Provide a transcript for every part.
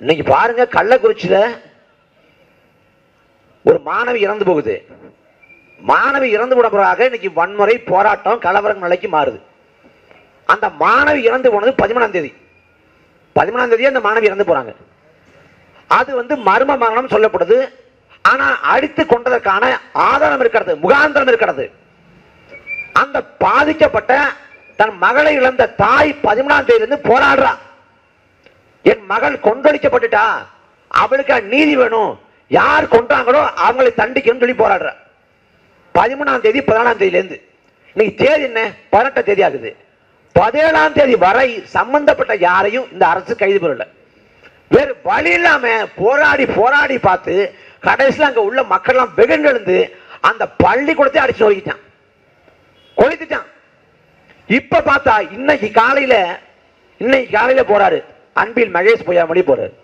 இன்னைக்கு பாருங்க கள்ளக்குறிச்சியில ஒரு மாணவி இறந்து போகுது மாணவி இறந்து போன பிறகு இன்னைக்கு வன்முறை போராட்டம் கலவரம் நிலைக்கு மாறுது அந்த மாணவி இறந்து போனது பதிமூணாம் தேதி பதிமூணாம் தேதி அந்த மாணவி இறந்து போறாங்க அது வந்து மர்ம மரணம் சொல்லப்படுது ஆனா அடித்து கொண்டதற்கான ஆதாரம் இருக்கிறது முகாந்திரம் இருக்கிறது அந்த பாதிக்கப்பட்ட தன் மகளை இழந்த தாய் பதிமூணாம் தேதியிலிருந்து போராடுறா என் மகள் கொன்றளிக்கப்பட்டுட்டா அவளுக்கு நீதி வேணும் யார் கொன்றாங்களோ அவங்களை தண்டிக்கணும்னு சொல்லி போராடுற பதிமூணாம் தேதி பதினாலாம் தேதியிலேருந்து இன்னைக்கு தேதி என்ன பதினெட்டாம் தேதி ஆகுது பதினேழாம் தேதி வரை சம்பந்தப்பட்ட யாரையும் இந்த அரசு கைது பண்ணல வேறு வழி இல்லாம போராடி போராடி பார்த்து கடைசியில் அங்க உள்ள மக்கள்லாம் வெகுண்டெழுந்து அந்த பள்ளிக்கூடத்தை அடிச்சு நோக்கிட்டான் கொளுத்திட்டான் இப்ப பார்த்தா இன்னைக்கு காலையில இன்னைக்கு காலையில போறாரு அன்பில் மகேஷ் பொய்யாமொழி போறாரு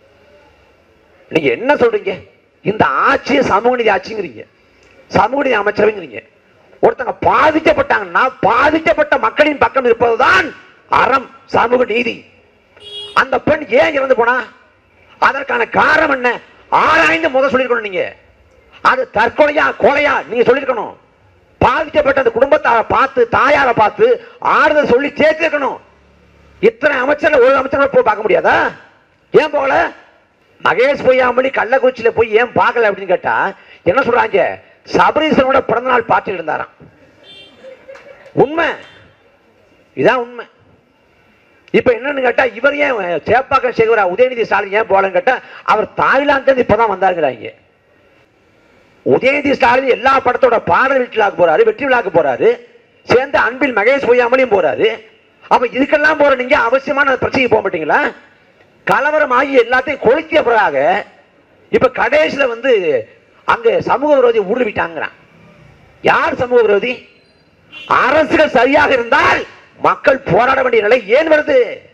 நீங்க என்ன சொல்றீங்க இந்த ஆட்சியை சமூக நீதி ஆட்சிங்கிறீங்க சமூக நீதி அமைச்சரவைங்கிறீங்க ஒருத்தங்க பாதிக்கப்பட்டாங்கன்னா பாதிக்கப்பட்ட மக்களின் பக்கம் இருப்பதுதான் அறம் சமூக நீதி அந்த பெண் ஏன் இறந்து போனா அதற்கான காரணம் என்ன ஆராய்ந்து முதல் சொல்லிருக்கணும் நீங்க அது தற்கொலையா கொலையா நீங்க சொல்லிருக்கணும் பாதிக்கப்பட்ட அந்த குடும்பத்தார பார்த்து தாயார பார்த்து ஆறுதல் சொல்லி சேர்த்திருக்கணும் இத்தனை அமைச்சர் ஒரு அமைச்சர் போய் பார்க்க முடியாதா ஏன் போகல மகேஷ் பொய்யாமொழி கள்ளக்குறிச்சியில போய் ஏன் பார்க்கல அப்படின்னு கேட்டா என்ன சொல்றாங்க சபரீசனோட பிறந்த நாள் பார்ட்டியில் இருந்தாராம் உண்மை இதான் உண்மை இப்ப என்னன்னு கேட்டா இவர் ஏன் சேப்பாக்கம் சேகரா உதயநிதி ஸ்டாலின் ஏன் போலன்னு கேட்டா அவர் தாய்லாந்து இப்பதான் வந்தாருங்கிறாங்க உதயநிதி ஸ்டாலின் எல்லா படத்தோட பாடல் விழாக்கு போறாரு வெற்றி விழாக்கு போறாரு சேர்ந்து அன்பில் மகேஷ் பொய்யாமலையும் போறாரு அப்ப இதுக்கெல்லாம் போற நீங்க அவசியமான பிரச்சனைக்கு போக மாட்டீங்களா கலவரம் ஆகி எல்லாத்தையும் கொளுத்திய பிறகாக இப்ப கடைசியில வந்து அங்க சமூக விரோதி ஊடுருவிட்டாங்கிறான் யார் சமூக விரோதி அரசுகள் சரியாக இருந்தால் மக்கள் போராட வேண்டிய நிலை ஏன் வருது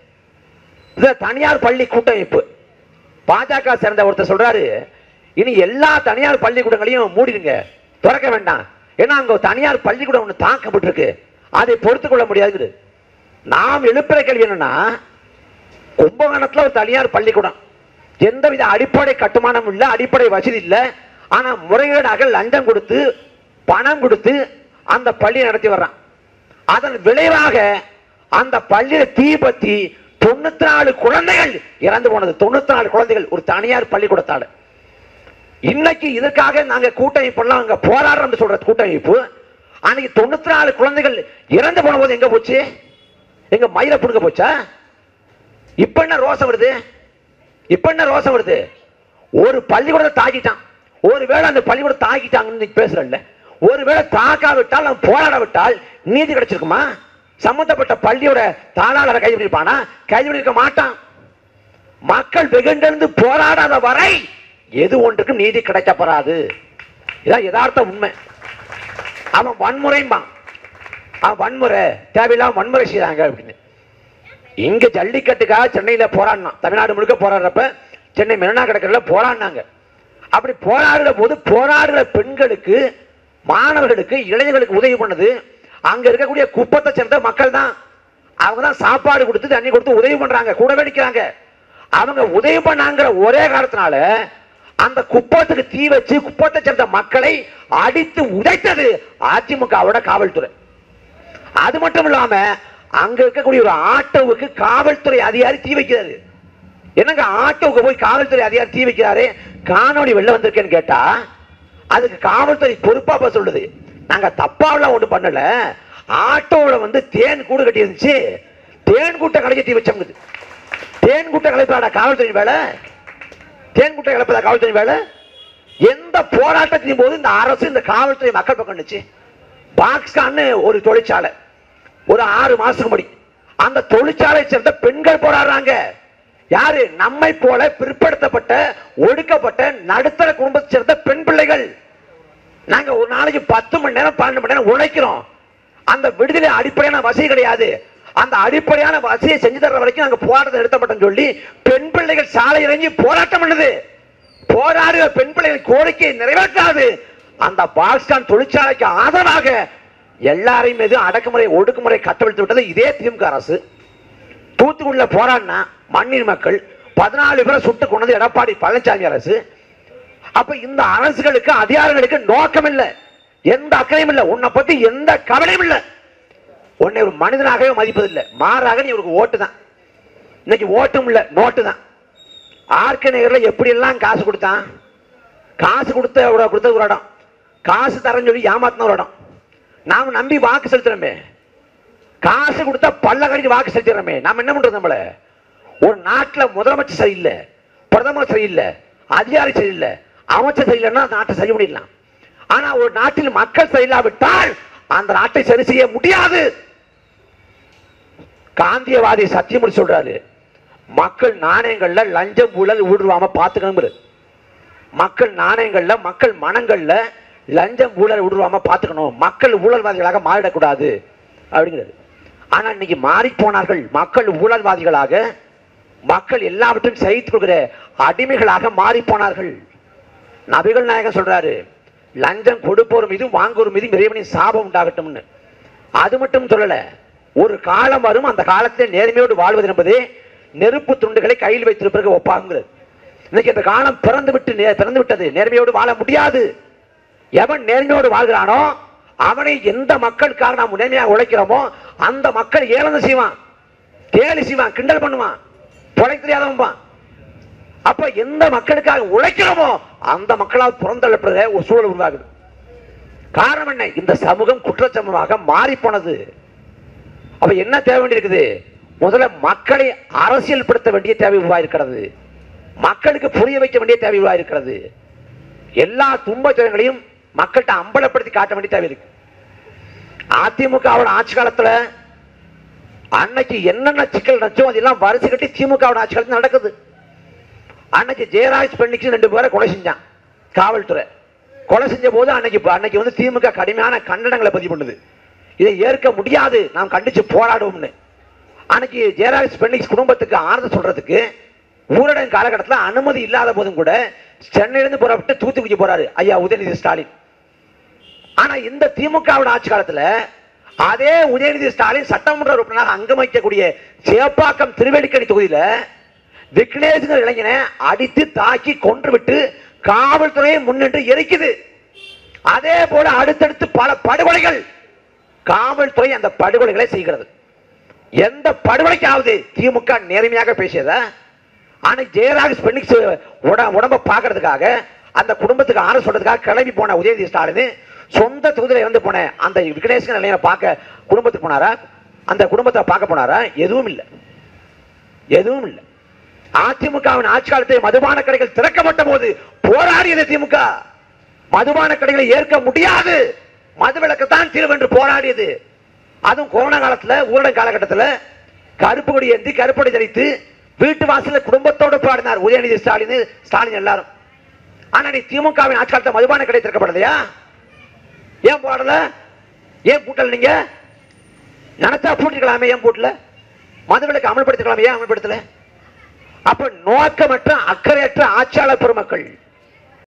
இது தனியார் பள்ளி கூட்டமைப்பு பாஜக சேர்ந்த ஒருத்தர் சொல்றாரு இனி எல்லா தனியார் பள்ளிக்கூடங்களையும் மூடிடுங்க திறக்க வேண்டாம் ஏன்னா அங்க ஒரு தனியார் பள்ளிக்கூடம் ஒன்று தாக்கப்பட்டிருக்கு அதை பொறுத்துக் கொள்ள முடியாது நாம் எழுப்புற கேள்வி என்னன்னா கும்பகோணத்துல ஒரு தனியார் பள்ளிக்கூடம் எந்தவித அடிப்படை கட்டுமானம் இல்ல அடிப்படை வசதி இல்ல ஆனா முறைகேடாக லஞ்சம் கொடுத்து பணம் கொடுத்து அந்த பள்ளி நடத்தி வர்றான் அதன் விளைவாக அந்த பள்ளியில தீ பத்தி தொண்ணூத்தி நாலு குழந்தைகள் இறந்து போனது தொண்ணூத்தி நாலு குழந்தைகள் ஒரு தனியார் பள்ளிக்கூடத்தால இன்னைக்கு இதற்காக நாங்க கூட்டமைப்பு எல்லாம் அங்க போராடுறோம் சொல்ற கூட்டமைப்பு அன்னைக்கு தொண்ணூத்தி நாலு குழந்தைகள் இறந்து போன போது எங்க போச்சு எங்க மயில புடுங்க போச்சா இப்ப என்ன ரோசம் வருது இப்ப என்ன ரோசம் வருது ஒரு பள்ளிக்கூடத்தை தாக்கிட்டான் ஒருவேளை அந்த பள்ளிக்கூடம் தாக்கிட்டாங்கன்னு நீ பேசுறல்ல ஒருவேளை தாக்காவிட்டால் அவன் போராட விட்டால் நீதி கிடைச்சிருக்குமா சம்பந்தப்பட்ட பள்ளியோட தாளாளரை கைது பண்ணிருப்பானா கைது பண்ணிருக்க மாட்டான் மக்கள் வெகுண்டெழுந்து போராடாத வரை எது ஒன்றுக்கும் நீதி கிடைக்கப்படாது இதான் யதார்த்த உண்மை அவன் வன்முறைம்பான் அவன் வன்முறை தேவையில்லாம வன்முறை செய்றாங்க அப்படின்னு இங்க ஜல்லிக்கட்டுக்காக சென்னையில போராடினான் தமிழ்நாடு முழுக்க போராடுறப்ப சென்னை மெரினா கடற்கரையில போராடினாங்க அப்படி போராடுற போது போராடுற பெண்களுக்கு மாணவர்களுக்கு இளைஞர்களுக்கு உதவி பண்ணது அங்க இருக்கக்கூடிய குப்பத்தை சேர்ந்த மக்கள் தான் அவங்க தான் சாப்பாடு கொடுத்து தண்ணி கொடுத்து உதவி பண்றாங்க கூட வெடிக்கிறாங்க அவங்க உதவி பண்ணாங்கிற ஒரே காரணத்தினால அந்த குப்பத்துக்கு தீ வச்சு குப்பத்தை சேர்ந்த மக்களை அடித்து உதைத்தது அதிமுகவோட காவல்துறை அது மட்டும் இல்லாம அங்க இருக்கக்கூடிய ஒரு ஆட்டோவுக்கு காவல்துறை அதிகாரி தீ வைக்கிறாரு என்னங்க ஆட்டோவுக்கு போய் காவல்துறை அதிகாரி தீ வைக்கிறாரு காணொளி வெளில வந்திருக்கேன்னு கேட்டா அதுக்கு காவல்துறை பொறுப்பா இப்ப சொல்லுது நாங்க தப்பாவெல்லாம் ஒண்ணும் பண்ணல ஆட்டோவில் வந்து தேன் கூடு கட்டி இருந்துச்சு தேன் கூட்ட கலைக்க தீ வச்சோங்குது தேன் கூட்ட கலைப்பாடா காவல்துறை வேலை தேன் கூட்ட கலைப்பதா காவல்துறை வேலை எந்த போராட்டத்தின் போது இந்த அரசு இந்த காவல்துறை மக்கள் பக்கம் நிச்சு பாக்ஸ்கான்னு ஒரு தொழிற்சாலை ஒரு ஆறு மாசத்துக்கு முடி அந்த தொழிற்சாலை சேர்ந்த பெண்கள் போராடுறாங்க யாரு நம்மை போல பிற்படுத்தப்பட்ட ஒடுக்கப்பட்ட நடுத்தர குடும்பத்தை சேர்ந்த பெண் பிள்ளைகள் நாங்க ஒரு நாளைக்கு பத்து மணி நேரம் பன்னெண்டு மணி நேரம் உழைக்கிறோம் அந்த விடுதலை அடிப்படையான வசதி கிடையாது அந்த அடிப்படையான வசதியை செஞ்சு தர்ற வரைக்கும் நாங்க போராட்டத்தை நிறுத்தப்பட்டோம்னு சொல்லி பெண் பிள்ளைகள் சாலை இறங்கி போராட்டம் பண்ணுது போராடுகிற பெண் பிள்ளைகள் கோரிக்கையை நிறைவேற்றாது அந்த பாக்ஸ்கான் தொழிற்சாலைக்கு ஆதரவாக எல்லாரையும் மீது அடக்குமுறை ஒடுக்குமுறை கட்டவிழ்த்து விட்டது இதே திமுக அரசு தூத்துக்குடியில போராடினா மண்ணின் மக்கள் பதினாலு பேரை சுட்டு கொண்டது எடப்பாடி பழனிசாமி அரசு அப்ப இந்த அரசுகளுக்கு அதிகாரிகளுக்கு நோக்கம் இல்லை எந்த அக்கறையும் இல்லை உன்னை பத்தி எந்த கவலையும் இல்லை உன்னை ஒரு மனிதனாகவே மதிப்பதில்லை மாறாக நீ இவருக்கு ஓட்டு தான் இன்னைக்கு ஓட்டும் இல்லை நோட்டு தான் ஆர்க்க நகரில் எப்படி எல்லாம் காசு கொடுத்தான் காசு கொடுத்த ஒரு- கொடுத்தது ஒரு இடம் காசு தரேன்னு சொல்லி ஏமாத்தின ஒரு இடம் நாம நம்பி வாக்கு செலுத்துறோமே காசு கொடுத்தா பல்ல கடிச்சு வாக்கு செலுத்திடுறோமே நாம என்ன பண்றது நம்மள ஒரு நாட்டுல முதலமைச்சர் சரியில்லை பிரதமர் சரியில்லை அதிகாரி சரியில்லை அமைச்சர் சரியில்லைன்னா அந்த நாட்டை செய்ய முடியலாம் ஆனா ஒரு நாட்டில் மக்கள் சரியில்லாவிட்டால் அந்த நாட்டை சரி செய்ய முடியாது காந்தியவாதி சத்தியமூர்த்தி சொல்றாரு மக்கள் நாணயங்கள்ல லஞ்சம் ஊழல் ஊடுருவாம பாத்துக்கணும் மக்கள் நாணயங்கள்ல மக்கள் மனங்கள்ல லஞ்சம் ஊழல் ஊடுருவாம பாத்துக்கணும் மக்கள் ஊழல்வாதிகளாக மாறிடக்கூடாது அப்படிங்கிறது ஆனா இன்னைக்கு மாறி போனார்கள் மக்கள் ஊழல்வாதிகளாக மக்கள் எல்லாவற்றையும் சகித்துக் கொள்கிற அடிமைகளாக மாறி போனார்கள் நபிகள் நாயகம் சொல்றாரு லஞ்சம் கொடுப்போர் மீதும் வாங்குவோர் மீதும் இறைவனின் சாபம் உண்டாகட்டும்னு அது மட்டும் சொல்லல ஒரு காலம் வரும் அந்த காலத்தில் நேர்மையோடு வாழ்வது என்பதே நெருப்பு துண்டுகளை கையில் வைத்திருப்பதற்கு ஒப்பாங்கிறது இன்னைக்கு இந்த காலம் பிறந்து விட்டு நே- பிறந்து விட்டது நேர்மையோடு வாழ முடியாது எவன் நேர்மையோடு வாழ்கிறானோ அவனை எந்த மக்களுக்காக நாம் நேர்மையாக உழைக்கிறோமோ அந்த மக்கள் ஏளனம் செய்வான் கேலி செய்வான் கிண்டல் பண்ணுவான் தொலை தெரியாதவன் அப்ப எந்த மக்களுக்காக உழைக்கிறோமோ அந்த மக்களால் புறந்தள்ளப்படுகிற ஒரு சூழல் உருவாகுது காரணம் என்ன இந்த சமூகம் குற்றச்சமூகமாக மாறி போனது அப்ப என்ன தேவை வேண்டியிருக்குது முதல்ல மக்களை அரசியல்படுத்த வேண்டிய தேவை உருவாயிருக்கிறது மக்களுக்கு புரிய வைக்க வேண்டிய தேவை உருவாயிருக்கிறது எல்லா துன்பச்சங்களையும் மக்கள்கிட்ட அம்பலப்படுத்தி காட்ட வேண்டிய தேவை இருக்கு அதிமுகவோட ஆட்சி காலத்துல அன்னைக்கு என்னென்ன சிக்கல் நடச்சோ அதெல்லாம் வரிசை கட்டி திமுகவோட ஆட்சி காலத்துல நடக்குது அன்னைக்கு ஜெயராஜ் பெண்ணிக்கு ரெண்டு பேரை கொலை செஞ்சான் காவல்துறை கொலை செஞ்ச போது அன்னைக்கு அன்னைக்கு வந்து திமுக கடுமையான கண்டனங்களை பதிவு பண்ணுது இதை ஏற்க முடியாது நாம் கண்டிச்சு போராடுவோம்னு அன்னைக்கு ஜெயராஜ் பெண்ணிக்ஸ் குடும்பத்துக்கு ஆறுதல் சொல்றதுக்கு ஊரடங்கு காலகட்டத்தில் அனுமதி இல்லாத போதும் கூட சென்னையிலிருந்து புறப்பட்டு தூத்துக்குடி போறாரு ஐயா உதயநிதி ஸ்டாலின் ஆனா இந்த திமுகவோட ஆட்சி காலத்துல அதே உதயநிதி ஸ்டாலின் சட்டமன்ற உறுப்பினராக அங்கம் வகிக்கக்கூடிய சேப்பாக்கம் திருவெளிக்கணி தொகுதியில விக்னேஷ்ங்கிற இளைஞனை அடித்து தாக்கி கொன்று விட்டு காவல்துறையை முன்னின்று எரிக்குது அதே போல அடுத்தடுத்து பல படுகொலைகள் காவல்துறை அந்த படுகொலைகளை செய்கிறது எந்த படுகொலைக்காவது திமுக நேர்மையாக பேசியதா ஆனா ஜெயராஜ் பெண்ணிக்ஸ் உட- உடம்ப பார்க்கறதுக்காக அந்த குடும்பத்துக்கு ஆறு சொல்றதுக்காக கிளம்பி போன உதயநிதி ஸ்டாலின் சொந்த தொகுதியில இருந்து போன அந்த விக்னேஷ்கர் நிலையை பார்க்க குடும்பத்துக்கு போனாரா அந்த குடும்பத்தை பார்க்க போனாரா எதுவும் இல்லை எதுவும் இல்லை அதிமுகவின் ஆட்சி காலத்தில் மதுபான கடைகள் திறக்கப்பட்ட போது போராடியது திமுக மதுபான கடைகளை ஏற்க முடியாது மதுவிலக்குத்தான் தீர்வு என்று போராடியது அதுவும் கொரோனா காலத்துல ஊரடங்கு காலகட்டத்துல கருப்பு கொடி ஏந்தி கருப்படி தரித்து வீட்டு வாசல்ல குடும்பத்தோடு பாடினார் உதயநிதி ஸ்டாலின் ஸ்டாலின் எல்லாரும் ஆனா நீ திமுகவின் ஆட்சி காலத்துல மதுபான கடை திறக்கப்படலையா ஏன் போடல ஏன் பூட்டல் நீங்க நினைச்சா பூட்டிக்கலாமே ஏன் பூட்டல மதுவிலக்கு அமல்படுத்திக்கலாமே ஏன் அமல்படுத்தல அப்ப நோக்கமற்ற அக்கறையற்ற ஆட்சியாளர் பெருமக்கள்